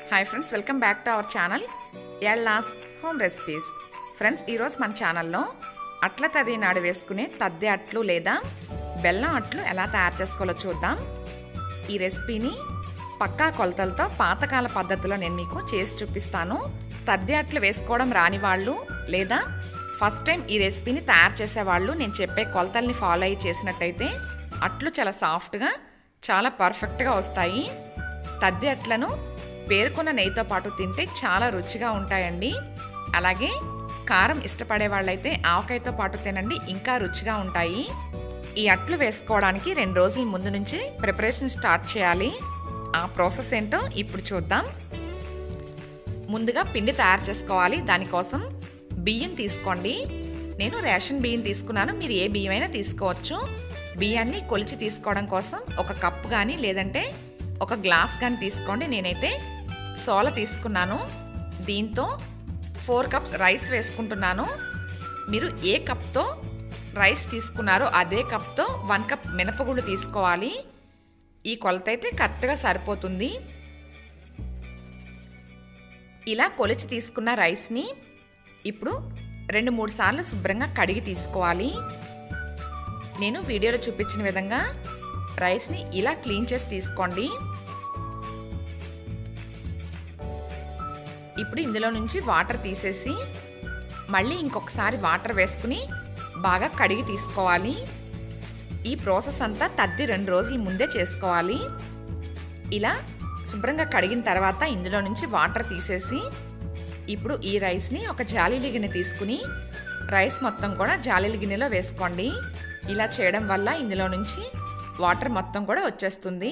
hi friends welcome back to our channel Ella's home recipes friends ఈరోజు మన ఛానల్లో అట్ల తది నాడు వేసుకునే తద్దె అట్లు లేదా బెల్లం అట్లు ఎలా తయారు చేసుకోవాలో చూద్దాం ఈ రెసిపీని పక్కా కొలతలతో పాతకాల పద్ధతిలో నేను మీకు చేసి చూపిస్తాను తద్దె అట్లు వేసుకోవడం రాని వాళ్ళు లేదా ఫస్ట్ టైం ఈ రెసిపీని తయారు చేసేవాళ్ళు నేను చెప్పే కొలతల్ని ఫాలో అయ్యి చేసినట్టయితే అట్లు చాలా సాఫ్ట్గా చాలా పర్ఫెక్ట్గా వస్తాయి తద్ది అట్లను పేరుకున్న నెయ్యితో పాటు తింటే చాలా రుచిగా ఉంటాయండి అలాగే కారం ఇష్టపడే వాళ్ళైతే ఆవకాయతో పాటు తినండి ఇంకా రుచిగా ఉంటాయి ఈ అట్లు వేసుకోవడానికి రెండు రోజుల ముందు నుంచి ప్రిపరేషన్ స్టార్ట్ చేయాలి ఆ ప్రాసెస్ ఏంటో ఇప్పుడు చూద్దాం ముందుగా పిండి తయారు చేసుకోవాలి దానికోసం బియ్యం తీసుకోండి నేను రేషన్ బియ్యం తీసుకున్నాను మీరు ఏ బియ్యం అయినా తీసుకోవచ్చు బియ్యాన్ని కొలిచి తీసుకోవడం కోసం ఒక కప్పు కానీ లేదంటే ఒక గ్లాస్ కానీ తీసుకోండి నేనైతే సోల తీసుకున్నాను దీంతో ఫోర్ కప్స్ రైస్ వేసుకుంటున్నాను మీరు ఏ కప్తో రైస్ తీసుకున్నారో అదే కప్తో వన్ కప్ మినపగుళ్ళు తీసుకోవాలి ఈ కొలత అయితే కరెక్ట్గా సరిపోతుంది ఇలా కొలిచి తీసుకున్న రైస్ని ఇప్పుడు రెండు మూడు సార్లు శుభ్రంగా కడిగి తీసుకోవాలి నేను వీడియోలో చూపించిన విధంగా రైస్ని ఇలా క్లీన్ చేసి తీసుకోండి ఇప్పుడు ఇందులో నుంచి వాటర్ తీసేసి మళ్ళీ ఇంకొకసారి వాటర్ వేసుకుని బాగా కడిగి తీసుకోవాలి ఈ ప్రాసెస్ అంతా తద్ది రెండు రోజుల ముందే చేసుకోవాలి ఇలా శుభ్రంగా కడిగిన తర్వాత ఇందులో నుంచి వాటర్ తీసేసి ఇప్పుడు ఈ రైస్ని ఒక జాలీలి గిన్నె తీసుకుని రైస్ మొత్తం కూడా జాలీలి గిన్నెలో వేసుకోండి ఇలా చేయడం వల్ల ఇందులో నుంచి వాటర్ మొత్తం కూడా వచ్చేస్తుంది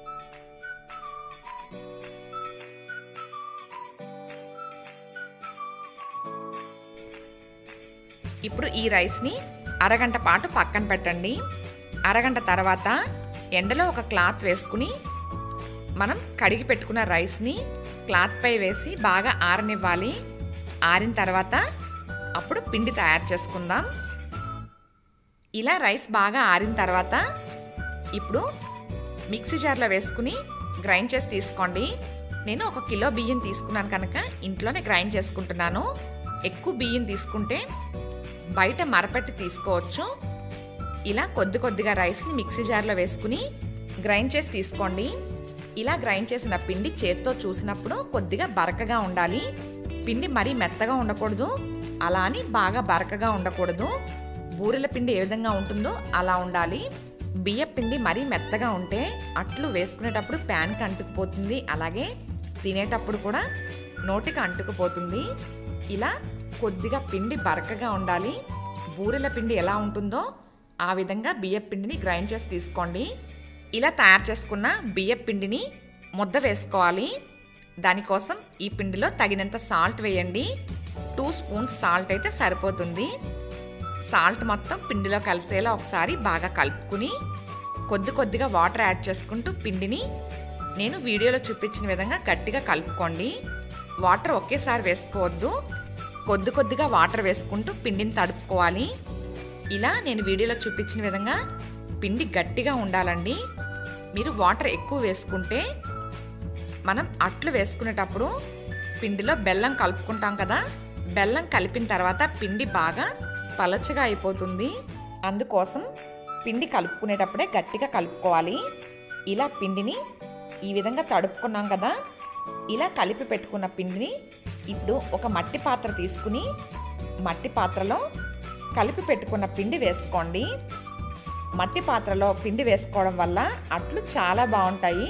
ఇప్పుడు ఈ రైస్ని అరగంట పాటు పక్కన పెట్టండి అరగంట తర్వాత ఎండలో ఒక క్లాత్ వేసుకుని మనం కడిగి పెట్టుకున్న రైస్ని క్లాత్పై వేసి బాగా ఆరనివ్వాలి ఆరిన తర్వాత అప్పుడు పిండి తయారు చేసుకుందాం ఇలా రైస్ బాగా ఆరిన తర్వాత ఇప్పుడు మిక్సీ జార్లో వేసుకుని గ్రైండ్ చేసి తీసుకోండి నేను ఒక కిలో బియ్యం తీసుకున్నాను కనుక ఇంట్లోనే గ్రైండ్ చేసుకుంటున్నాను ఎక్కువ బియ్యం తీసుకుంటే బయట మరపెట్టి తీసుకోవచ్చు ఇలా కొద్ది కొద్దిగా రైస్ని మిక్సీ జార్లో వేసుకుని గ్రైండ్ చేసి తీసుకోండి ఇలా గ్రైండ్ చేసిన పిండి చేత్తో చూసినప్పుడు కొద్దిగా బరకగా ఉండాలి పిండి మరీ మెత్తగా ఉండకూడదు అలా అని బాగా బరకగా ఉండకూడదు బూరెల పిండి ఏ విధంగా ఉంటుందో అలా ఉండాలి బియ్య పిండి మరీ మెత్తగా ఉంటే అట్లు వేసుకునేటప్పుడు ప్యాన్కి అంటుకుపోతుంది అలాగే తినేటప్పుడు కూడా నోటికి అంటుకుపోతుంది ఇలా కొద్దిగా పిండి బరకగా ఉండాలి బూరెల పిండి ఎలా ఉంటుందో ఆ విధంగా బియ్య పిండిని గ్రైండ్ చేసి తీసుకోండి ఇలా తయారు చేసుకున్న బియ్య పిండిని ముద్ద వేసుకోవాలి దానికోసం ఈ పిండిలో తగినంత సాల్ట్ వేయండి టూ స్పూన్స్ సాల్ట్ అయితే సరిపోతుంది సాల్ట్ మొత్తం పిండిలో కలిసేలా ఒకసారి బాగా కలుపుకుని కొద్ది కొద్దిగా వాటర్ యాడ్ చేసుకుంటూ పిండిని నేను వీడియోలో చూపించిన విధంగా గట్టిగా కలుపుకోండి వాటర్ ఒకేసారి వేసుకోవద్దు కొద్ది కొద్దిగా వాటర్ వేసుకుంటూ పిండిని తడుపుకోవాలి ఇలా నేను వీడియోలో చూపించిన విధంగా పిండి గట్టిగా ఉండాలండి మీరు వాటర్ ఎక్కువ వేసుకుంటే మనం అట్లు వేసుకునేటప్పుడు పిండిలో బెల్లం కలుపుకుంటాం కదా బెల్లం కలిపిన తర్వాత పిండి బాగా పలచగా అయిపోతుంది అందుకోసం పిండి కలుపుకునేటప్పుడే గట్టిగా కలుపుకోవాలి ఇలా పిండిని ఈ విధంగా తడుపుకున్నాం కదా ఇలా కలిపి పెట్టుకున్న పిండిని ఇప్పుడు ఒక మట్టి పాత్ర తీసుకుని మట్టి పాత్రలో కలిపి పెట్టుకున్న పిండి వేసుకోండి మట్టి పాత్రలో పిండి వేసుకోవడం వల్ల అట్లు చాలా బాగుంటాయి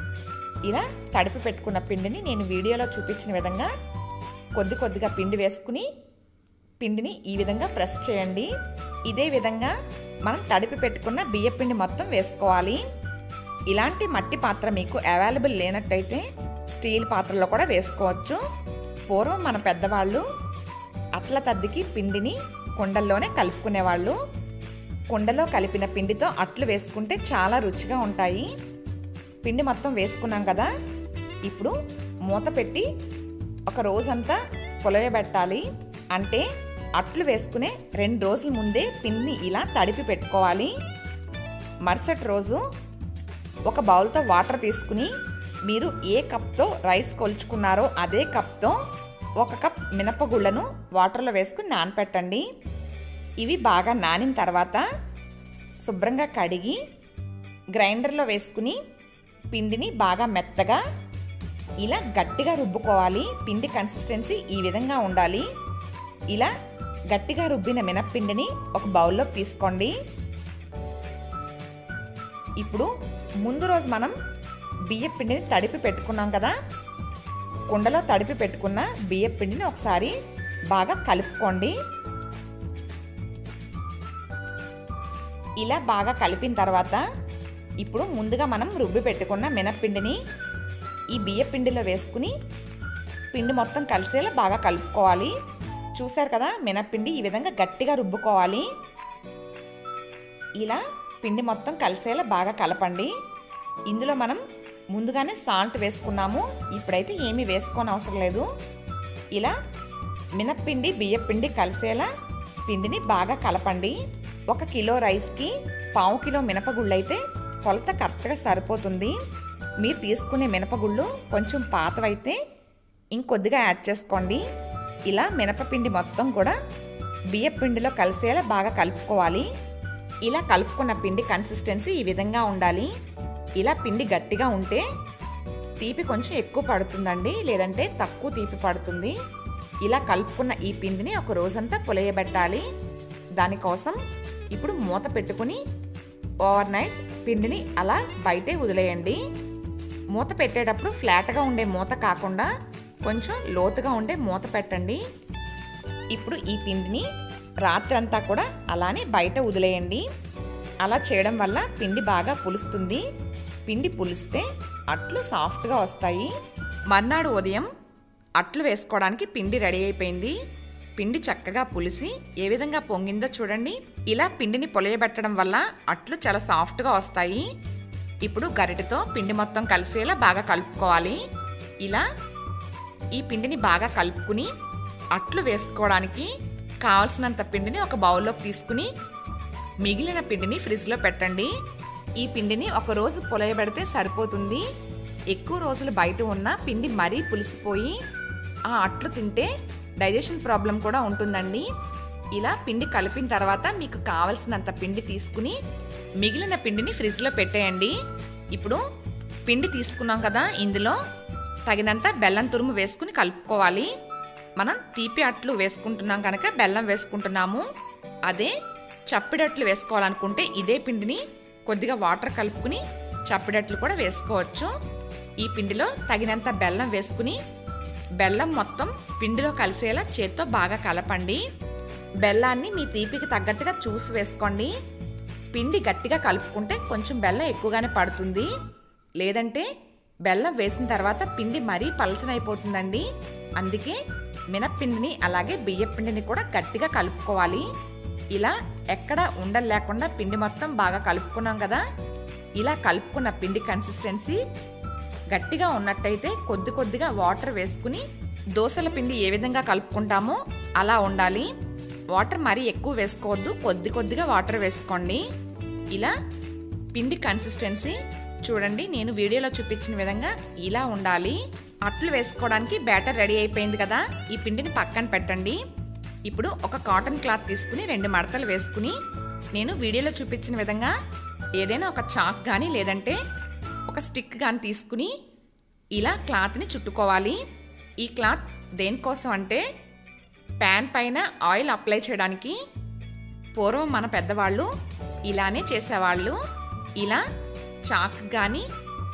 ఇలా తడిపి పెట్టుకున్న పిండిని నేను వీడియోలో చూపించిన విధంగా కొద్ది కొద్దిగా పిండి వేసుకుని పిండిని ఈ విధంగా ప్రెస్ చేయండి ఇదే విధంగా మనం తడిపి పెట్టుకున్న బియ్య పిండి మొత్తం వేసుకోవాలి ఇలాంటి మట్టి పాత్ర మీకు అవైలబుల్ లేనట్టయితే స్టీల్ పాత్రలో కూడా వేసుకోవచ్చు పూర్వం మన పెద్దవాళ్ళు అట్ల తద్దికి పిండిని కుండల్లోనే కలుపుకునేవాళ్ళు కుండలో కలిపిన పిండితో అట్లు వేసుకుంటే చాలా రుచిగా ఉంటాయి పిండి మొత్తం వేసుకున్నాం కదా ఇప్పుడు మూత పెట్టి ఒక రోజంతా పొలయబెట్టాలి అంటే అట్లు వేసుకునే రెండు రోజుల ముందే పిండిని ఇలా తడిపి పెట్టుకోవాలి మరుసటి రోజు ఒక బౌల్తో వాటర్ తీసుకుని మీరు ఏ కప్తో రైస్ కొలుచుకున్నారో అదే కప్తో ఒక కప్ మినపగుళ్ళను వాటర్లో వేసుకుని నానపెట్టండి ఇవి బాగా నానిన తర్వాత శుభ్రంగా కడిగి గ్రైండర్లో వేసుకుని పిండిని బాగా మెత్తగా ఇలా గట్టిగా రుబ్బుకోవాలి పిండి కన్సిస్టెన్సీ ఈ విధంగా ఉండాలి ఇలా గట్టిగా రుబ్బిన మినప్పిండిని ఒక బౌల్లోకి తీసుకోండి ఇప్పుడు ముందు రోజు మనం బియ్యం పిండిని తడిపి పెట్టుకున్నాం కదా కుండలో తడిపి పెట్టుకున్న బియ్యం పిండిని ఒకసారి బాగా కలుపుకోండి ఇలా బాగా కలిపిన తర్వాత ఇప్పుడు ముందుగా మనం రుబ్బి పెట్టుకున్న మినప్పిండిని ఈ బియ్య పిండిలో వేసుకుని పిండి మొత్తం కలిసేలా బాగా కలుపుకోవాలి చూశారు కదా మినప్పిండి ఈ విధంగా గట్టిగా రుబ్బుకోవాలి ఇలా పిండి మొత్తం కలిసేలా బాగా కలపండి ఇందులో మనం ముందుగానే సాల్ట్ వేసుకున్నాము ఇప్పుడైతే ఏమీ వేసుకోని అవసరం లేదు ఇలా మినప్పిండి బియ్యపిండి కలిసేలా పిండిని బాగా కలపండి ఒక కిలో రైస్కి పావు కిలో మినపగుళ్ళు అయితే కొలత కరెక్ట్గా సరిపోతుంది మీరు తీసుకునే మినపగుళ్ళు కొంచెం పాతవైతే ఇంకొద్దిగా యాడ్ చేసుకోండి ఇలా మినపపిండి మొత్తం కూడా బియ్యపిండిలో కలిసేలా బాగా కలుపుకోవాలి ఇలా కలుపుకున్న పిండి కన్సిస్టెన్సీ ఈ విధంగా ఉండాలి ఇలా పిండి గట్టిగా ఉంటే తీపి కొంచెం ఎక్కువ పడుతుందండి లేదంటే తక్కువ తీపి పడుతుంది ఇలా కలుపుకున్న ఈ పిండిని ఒక రోజంతా పులయబెట్టాలి దానికోసం ఇప్పుడు మూత పెట్టుకుని ఓవర్ నైట్ పిండిని అలా బయటే వదిలేయండి మూత పెట్టేటప్పుడు ఫ్లాట్గా ఉండే మూత కాకుండా కొంచెం లోతుగా ఉండే మూత పెట్టండి ఇప్పుడు ఈ పిండిని రాత్రంతా కూడా అలానే బయట వదిలేయండి అలా చేయడం వల్ల పిండి బాగా పులుస్తుంది పిండి పులిస్తే అట్లు సాఫ్ట్గా వస్తాయి మర్నాడు ఉదయం అట్లు వేసుకోవడానికి పిండి రెడీ అయిపోయింది పిండి చక్కగా పులిసి ఏ విధంగా పొంగిందో చూడండి ఇలా పిండిని పొలయబెట్టడం వల్ల అట్లు చాలా సాఫ్ట్గా వస్తాయి ఇప్పుడు గరిటెతో పిండి మొత్తం కలిసేలా బాగా కలుపుకోవాలి ఇలా ఈ పిండిని బాగా కలుపుకుని అట్లు వేసుకోవడానికి కావలసినంత పిండిని ఒక బౌల్లోకి తీసుకుని మిగిలిన పిండిని ఫ్రిడ్జ్లో పెట్టండి ఈ పిండిని ఒక రోజు పొలయబెడితే సరిపోతుంది ఎక్కువ రోజులు బయట ఉన్న పిండి మరీ పులిసిపోయి ఆ అట్లు తింటే డైజెషన్ ప్రాబ్లం కూడా ఉంటుందండి ఇలా పిండి కలిపిన తర్వాత మీకు కావలసినంత పిండి తీసుకుని మిగిలిన పిండిని ఫ్రిడ్జ్లో పెట్టేయండి ఇప్పుడు పిండి తీసుకున్నాం కదా ఇందులో తగినంత బెల్లం తురుము వేసుకుని కలుపుకోవాలి మనం తీపి అట్లు వేసుకుంటున్నాం కనుక బెల్లం వేసుకుంటున్నాము అదే చప్పిడట్లు వేసుకోవాలనుకుంటే ఇదే పిండిని కొద్దిగా వాటర్ కలుపుకుని చప్పిడట్లు కూడా వేసుకోవచ్చు ఈ పిండిలో తగినంత బెల్లం వేసుకుని బెల్లం మొత్తం పిండిలో కలిసేలా చేత్తో బాగా కలపండి బెల్లాన్ని మీ తీపికి తగ్గట్టుగా చూసి వేసుకోండి పిండి గట్టిగా కలుపుకుంటే కొంచెం బెల్లం ఎక్కువగానే పడుతుంది లేదంటే బెల్లం వేసిన తర్వాత పిండి మరీ పలచనైపోతుందండి అందుకే మినప్పిండిని అలాగే బియ్యపిండిని కూడా గట్టిగా కలుపుకోవాలి ఇలా ఎక్కడ ఉండలు లేకుండా పిండి మొత్తం బాగా కలుపుకున్నాం కదా ఇలా కలుపుకున్న పిండి కన్సిస్టెన్సీ గట్టిగా ఉన్నట్టయితే కొద్ది కొద్దిగా వాటర్ వేసుకుని దోశల పిండి ఏ విధంగా కలుపుకుంటామో అలా ఉండాలి వాటర్ మరీ ఎక్కువ వేసుకోవద్దు కొద్ది కొద్దిగా వాటర్ వేసుకోండి ఇలా పిండి కన్సిస్టెన్సీ చూడండి నేను వీడియోలో చూపించిన విధంగా ఇలా ఉండాలి అట్లు వేసుకోవడానికి బ్యాటర్ రెడీ అయిపోయింది కదా ఈ పిండిని పక్కన పెట్టండి ఇప్పుడు ఒక కాటన్ క్లాత్ తీసుకుని రెండు మడతలు వేసుకుని నేను వీడియోలో చూపించిన విధంగా ఏదైనా ఒక చాక్ కానీ లేదంటే ఒక స్టిక్ కానీ తీసుకుని ఇలా క్లాత్ని చుట్టుకోవాలి ఈ క్లాత్ దేనికోసం అంటే ప్యాన్ పైన ఆయిల్ అప్లై చేయడానికి పూర్వం మన పెద్దవాళ్ళు ఇలానే చేసేవాళ్ళు ఇలా చాక్ కానీ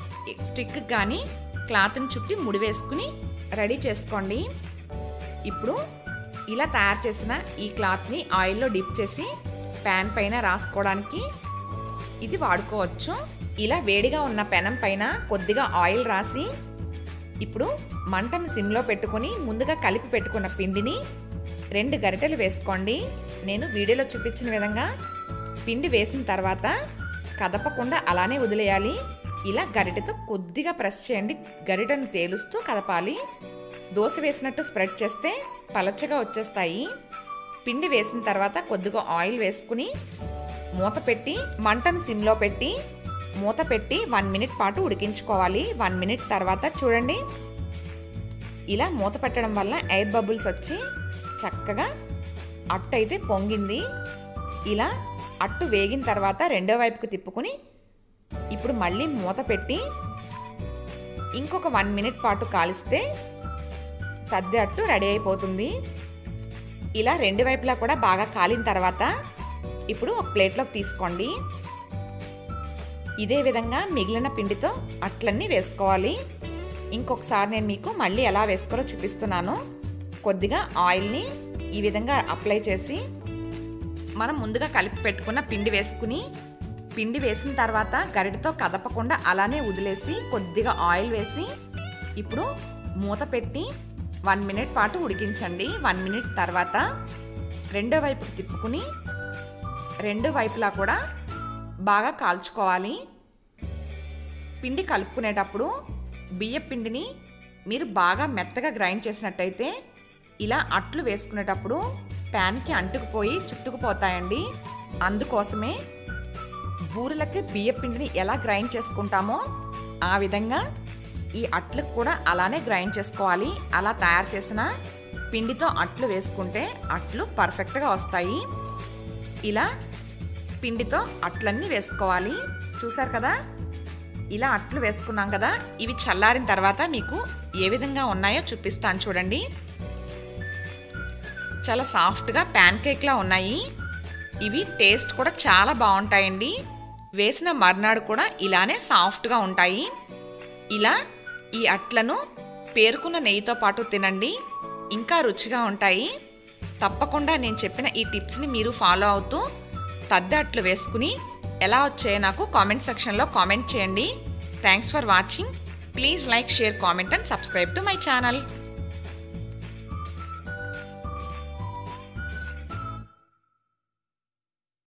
స్టిక్ కానీ క్లాత్ని చుట్టి ముడి వేసుకుని రెడీ చేసుకోండి ఇప్పుడు ఇలా తయారు చేసిన ఈ క్లాత్ని ఆయిల్లో డిప్ చేసి ప్యాన్ పైన రాసుకోవడానికి ఇది వాడుకోవచ్చు ఇలా వేడిగా ఉన్న పెనం పైన కొద్దిగా ఆయిల్ రాసి ఇప్పుడు మంటను సిమ్లో పెట్టుకొని ముందుగా కలిపి పెట్టుకున్న పిండిని రెండు గరిటెలు వేసుకోండి నేను వీడియోలో చూపించిన విధంగా పిండి వేసిన తర్వాత కదపకుండా అలానే వదిలేయాలి ఇలా గరిటెతో కొద్దిగా ప్రెస్ చేయండి గరిటెను తేలుస్తూ కదపాలి దోశ వేసినట్టు స్ప్రెడ్ చేస్తే పలచగా వచ్చేస్తాయి పిండి వేసిన తర్వాత కొద్దిగా ఆయిల్ వేసుకుని మూత పెట్టి మంటను సిమ్లో పెట్టి మూత పెట్టి వన్ మినిట్ పాటు ఉడికించుకోవాలి వన్ మినిట్ తర్వాత చూడండి ఇలా మూత పెట్టడం వల్ల ఎయిర్ బబుల్స్ వచ్చి చక్కగా అట్టు అయితే పొంగింది ఇలా అట్టు వేగిన తర్వాత రెండో వైపుకు తిప్పుకుని ఇప్పుడు మళ్ళీ మూత పెట్టి ఇంకొక వన్ మినిట్ పాటు కాలిస్తే తద్ది అట్టు రెడీ అయిపోతుంది ఇలా రెండు వైపులా కూడా బాగా కాలిన తర్వాత ఇప్పుడు ఒక ప్లేట్లోకి తీసుకోండి ఇదే విధంగా మిగిలిన పిండితో అట్లన్నీ వేసుకోవాలి ఇంకొకసారి నేను మీకు మళ్ళీ ఎలా వేసుకోవాలో చూపిస్తున్నాను కొద్దిగా ఆయిల్ని ఈ విధంగా అప్లై చేసి మనం ముందుగా కలిపి పెట్టుకున్న పిండి వేసుకుని పిండి వేసిన తర్వాత గరిటతో కదపకుండా అలానే వదిలేసి కొద్దిగా ఆయిల్ వేసి ఇప్పుడు మూత పెట్టి వన్ మినిట్ పాటు ఉడికించండి వన్ మినిట్ తర్వాత రెండో వైపుకి తిప్పుకుని రెండు వైపులా కూడా బాగా కాల్చుకోవాలి పిండి కలుపుకునేటప్పుడు బియ్య పిండిని మీరు బాగా మెత్తగా గ్రైండ్ చేసినట్టయితే ఇలా అట్లు వేసుకునేటప్పుడు ప్యాన్కి అంటుకుపోయి చుట్టుకుపోతాయండి అందుకోసమే బూరెలకి బియ్య పిండిని ఎలా గ్రైండ్ చేసుకుంటామో ఆ విధంగా ఈ అట్లకు కూడా అలానే గ్రైండ్ చేసుకోవాలి అలా తయారు చేసిన పిండితో అట్లు వేసుకుంటే అట్లు పర్ఫెక్ట్గా వస్తాయి ఇలా పిండితో అట్లన్నీ వేసుకోవాలి చూసారు కదా ఇలా అట్లు వేసుకున్నాం కదా ఇవి చల్లారిన తర్వాత మీకు ఏ విధంగా ఉన్నాయో చూపిస్తాను చూడండి చాలా సాఫ్ట్గా ప్యాన్ కేక్లా ఉన్నాయి ఇవి టేస్ట్ కూడా చాలా బాగుంటాయండి వేసిన మర్నాడు కూడా ఇలానే సాఫ్ట్గా ఉంటాయి ఇలా ఈ అట్లను పేరుకున్న నెయ్యితో పాటు తినండి ఇంకా రుచిగా ఉంటాయి తప్పకుండా నేను చెప్పిన ఈ టిప్స్ని మీరు ఫాలో అవుతూ తద్ద అట్లు వేసుకుని ఎలా వచ్చాయో నాకు కామెంట్ సెక్షన్లో కామెంట్ చేయండి thanks for watching please like share comment and subscribe to my channel